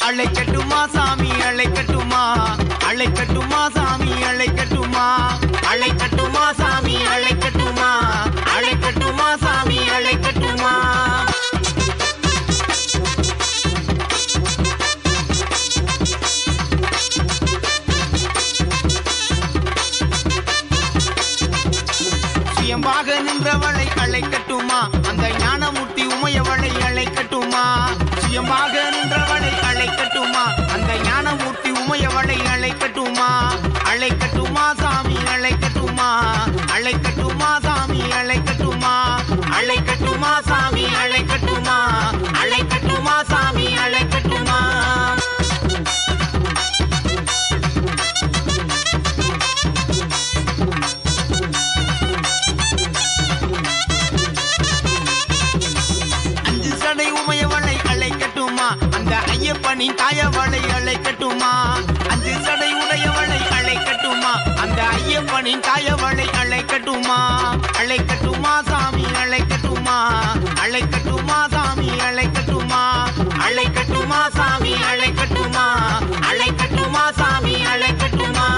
அழைக்கட்டுமா சாமி அழைக்கட்டுமா அழைக்கட்டுமா சாமி அழைக்கட்டுமா அழைக்கட்டுமா சாமி அழைக்கட்டுமா அழைக்கட்டுமா சாமி அழைக்கட்டுமா சுயம்பாக நின்றவளை அழைக்கட்டுமா அந்த ஞானமூர்த்தி உமையவளை அழைக்கட்டுமா சுயம்பாக நின்றவளை அழைக்கட்டுமா அந்த ஞானமூர்த்தி உமையவளை அழைக்கட்டுமா அழைக்கட்டுமா சாமி அழைக்கட்டுமா அழைக்கட்டுமா சாமி அழைக்கட்டுமா அழைக்கட்டுமா சாமி அழைக்கட்டுமா அழைக்கட்டுமா சாமி அழைக்கட்டுமா அஞ்சு சடை உமையவளை அழைக்கட்டுமா அந்த ஐயப்பனின் தாயவளை அழைக்கட்டுமா அஞ்சு சடை உடையவளை அழைக்கட்டுமா அந்த ஐயப்பனின் தாயவளை அழைக்கட்டுமா அழைக்கட்டுமா சாமி அழைக்கட்டுமா அழைக்கட்டுமா சாமி அழைக்கட்டுமா அழைக்கட்டுமா சாமி அழைக்கட்டுமா அழைக்கட்டுமா சாமி அழைக்கட்டுமா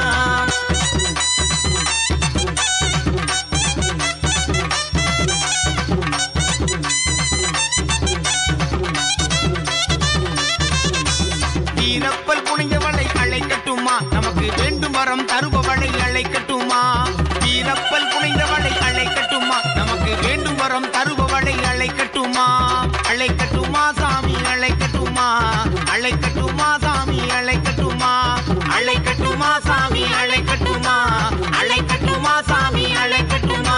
வீரப்பல் புனிந்தவளை அழைக்கட்டுமா நமக்கு வேண்டும் வரம் தருபவளை அழைக்கட்டுமா வீரப்பல் புனிந்தவளை அழைக்கட்டுமா நமக்கு வேண்டும் வரம் தருபவளை அழைக்கட்டுமா அழைக்கட்டுமா சாமி அழைக்கட்டுமா அழைக்கட்டுமா சாமி அழைக்கட்டுமா அழைக்கட்டுமா சாமி அழைக்கட்டுமா அழைக்கட்டுமா சாமி அழைக்கட்டுமா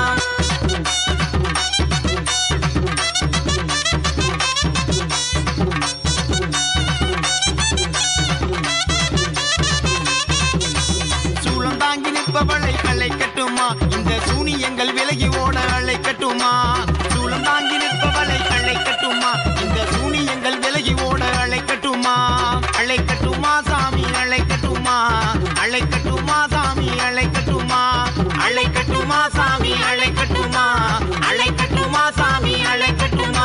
சூளம் தாங்கி நிற்பவளை அழைக்கட்டுமா இந்த சூனியங்கள் விலகி ஓட அழைக்கட்டுமா சூளம் தாங்கி நிற்பவளை அழைக்கட்டுமா இந்த சூனியங்கள் விலகி ஓட அழைக்கட்டுமா அழைக்கட்டுமா சாமி அழைக்கட்டுமா அழைக்கட்டுமா சாமி அழைக்கட்டுமா அழைக்கட்டுமா சாமி அழைக்கட்டுமா அழைக்கட்டுமா சாமி அழைக்கட்டுமா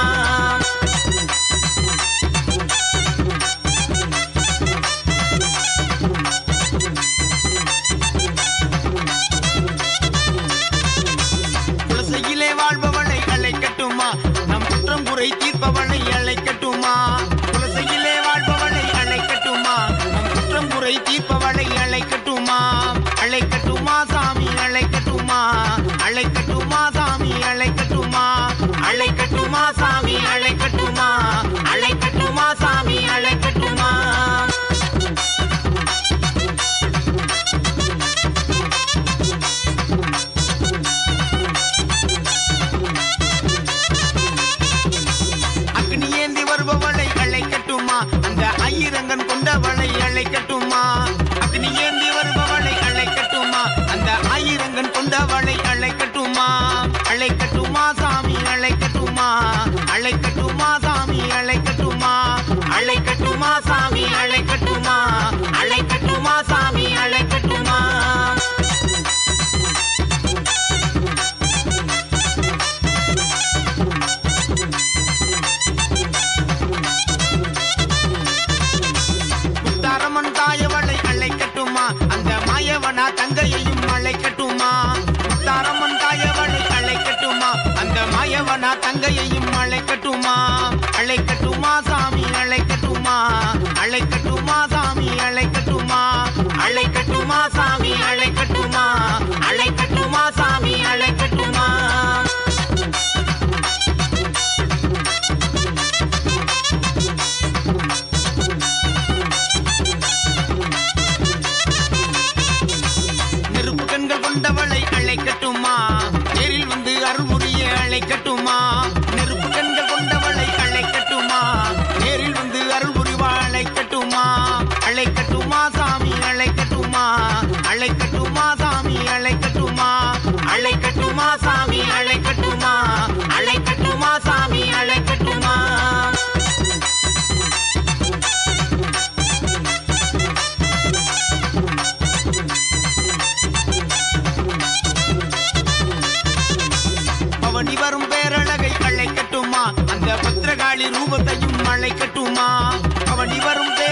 குலசையிலே வாழ்பவளை அழைக்கட்டுமா நம் குற்றம் குறை தீர்ப்பவளை அழைக்கட்டுமா குலசையிலே வாழ்பவளை அழைக்கட்டுமா நம் குற்றம் குறை தீர்ப்பவளை அழைக்கட்டுமா அழைக்கட்டுமா சாமி அழைக்கட்டுமா அழைக்கட்டுமா சாமி அழைக்கட்டுமா அழைக்கட்டுமா சாமி அழைக்கட்டுமா அழைக்கட்டுமா சாமி அழைக்கட்டுமா அக்னி ஏந்தி வருபவளை அழைக்கட்டுமா அந்த ஐயரங்கன் கொண்டவளை அழைக்கட்டுமா அக்னி ஏந்தி வருபவளை அழைக்கட்டுமா அந்த ஐயரங்கன் கொண்டவளை அழைக்கட்டுமா அழைக்கட்டுமா சாமி அழைக்கட்டுமா அழைக்கட்டுமா சாமி அழைக்கட்டுமா அழைக்கட்டுமா சாமி அழைக்கட்டுமா அழைக்கட்டுமா சாமி அழைக்கட்டுமா முத்தாரம்மன் தாயவளை அழைக்கட்டுமா அந்த மாயவனா தங்கையையும் அழைக்கட்டுமா முத்தாரம்மன் தாயவளை அழைக்கட்டுமா அந்த மாயவனா தங்கையையும் அழைக்கட்டுமா அழைக்கட்டுமா சாமி அழைக்கட்டுமா அழைக்கட்டுமா சாமி அழைக்கட்டுமா அழைக்கட்டுமா சாமி அழைக்கட்டுமா அழைக்கட்டுமா சாமி அழைக்கட்டுமா நெருப்பு கண்கள் கொண்டவளை அழைக்கட்டுமா நேரில் வந்து அருள்முறிய அழைக்கட்டுமா நெருப்பு கண்கள் கொண்டவளை அழைக்கட்டுமா நேரில் வந்து அருள் புரிவா அழைக்கட்டுமா அழைக்கட்டுமா சாமி அழைக்கட்டுமா அழைக்கட்டுமா சாமி அழைக்கட்டுமா அழைக்கட்டுமா சாமி அழைக்கட்டுமா அழைக்கட்டுமா சாமி அழைக்கட்டுமா பவனி வரும் பேரழகை அழைக்கட்டுமா அந்த பத்திரகாளி ரூபத்தையும் அழைக்கட்டுமா பவனி வரும் பேரழகை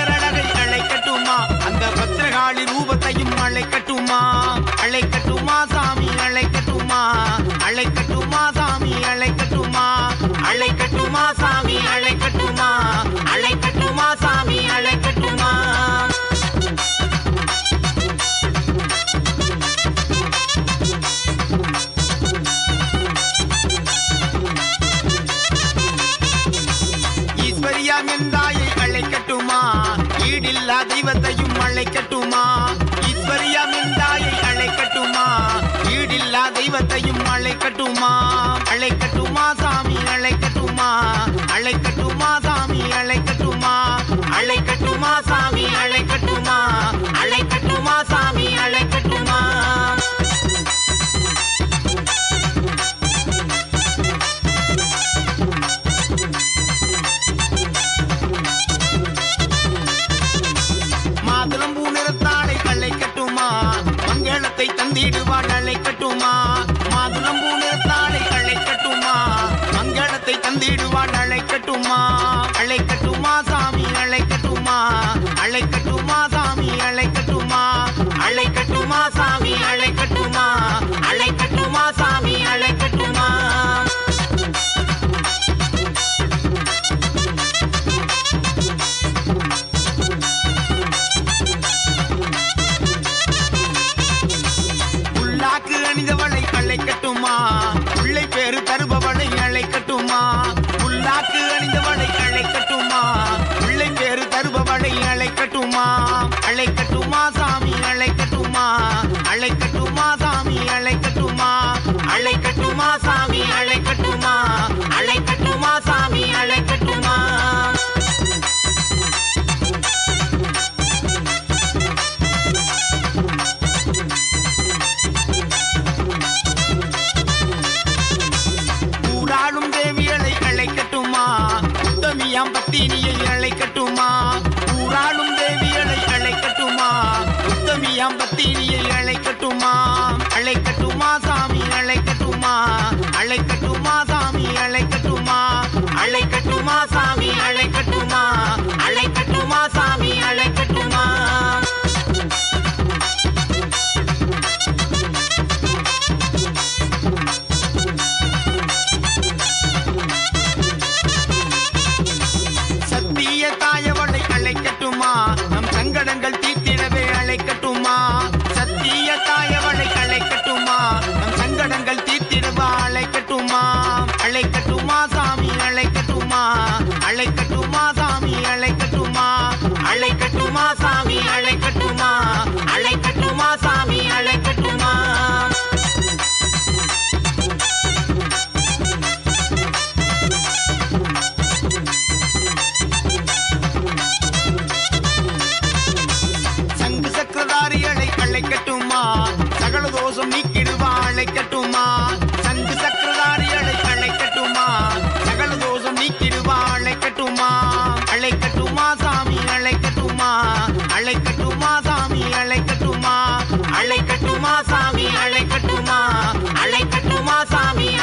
அழைக்கட்டுமா அழைக்கட்டுமா சாமி அழைக்கட்டுமா அழைக்கட்டுமா சாமி அழைக்கட்டுமா அழைக்கட்டுமா சாமி அழைக்கட்டுமா அழைக்கட்டுமா சாமி அழைக்கட்டுமா உள்ளாக்கு அணிந்தவளை அழைக்கட்டுமா பிள்ளை பேரு தருபவளை அழைக்கட்டுமா உள்ளாக்கு அணிந்தவளை அழைக்கட்டுமா பிள்ளை பேரு தருபவளை அழைக்கட்டுமா அழைக்கட்டுமா சாமி அழைக்கட்டுமா அழைக்கட்டுமா சாமி அழைக்கட்டுமா அழைக்கட்டுமா சாமி அழைக்கட்டுமா அழைக்கட்டுமா சாமி அழைக்கட்டுமா ஊராளும் தேவியலை அழைக்கட்டுமா உத்தமியாம் பத்தினியை அழைக்கட்டுமா ஊராளும் தேவியலை அழைக்கட்டுமா உத்தமியாம் பத்தினியை அழைக்கட்டுமா அழைக்கட்டுமா சாமி அழைக்கட்டுமா அழைக்கட்டுமா சாமி அழைக்கட்டுமா அழைக்கட்டுமா சாமி அழைக்கட்டுமா அழைக்கட்டுமா சாமி அழைக்கட்டுமா சத்திய தாயவளை அழைக்கட்டுமா நம் சங்கடங்கள் தீர்த்திடவே அழைக்கட்டுமா சத்திய தாயவளை அழைக்கட்டுமா நம் சங்கடங்கள் தீர்த்திடவா அழைக்கட்டுமா அழைக்கட்டுமா சாமி அழைக்கட்டுமா அழைக்கட்டுமா சாமி அழைக்கட்டுமா அழைக்கட்டுமா சாமி அழைக்கட்டுமா அழைக்கட்டுமா சாமி அழைக்கட்டுமா சங்கு சக்கரதாரிகளை அழைக்கட்டுமா சகல தோஷம் நீக்கிடுவா அழைக்கட்டுமா சங்கு சக்கரதாரிகளை அழைக்கட்டுமா சகல தோஷம் நீக்கிடுவா அழைக்கட்டுமா அழைக்கட்டுமா சாமி அழைக்கட்டுமா அழைக்கட்டுமா சாமி அழைக்கட்டுமா அழைக்கட்டுமா சாமி அழைக்கட்டுமா அழைக்கட்டுமா சாமி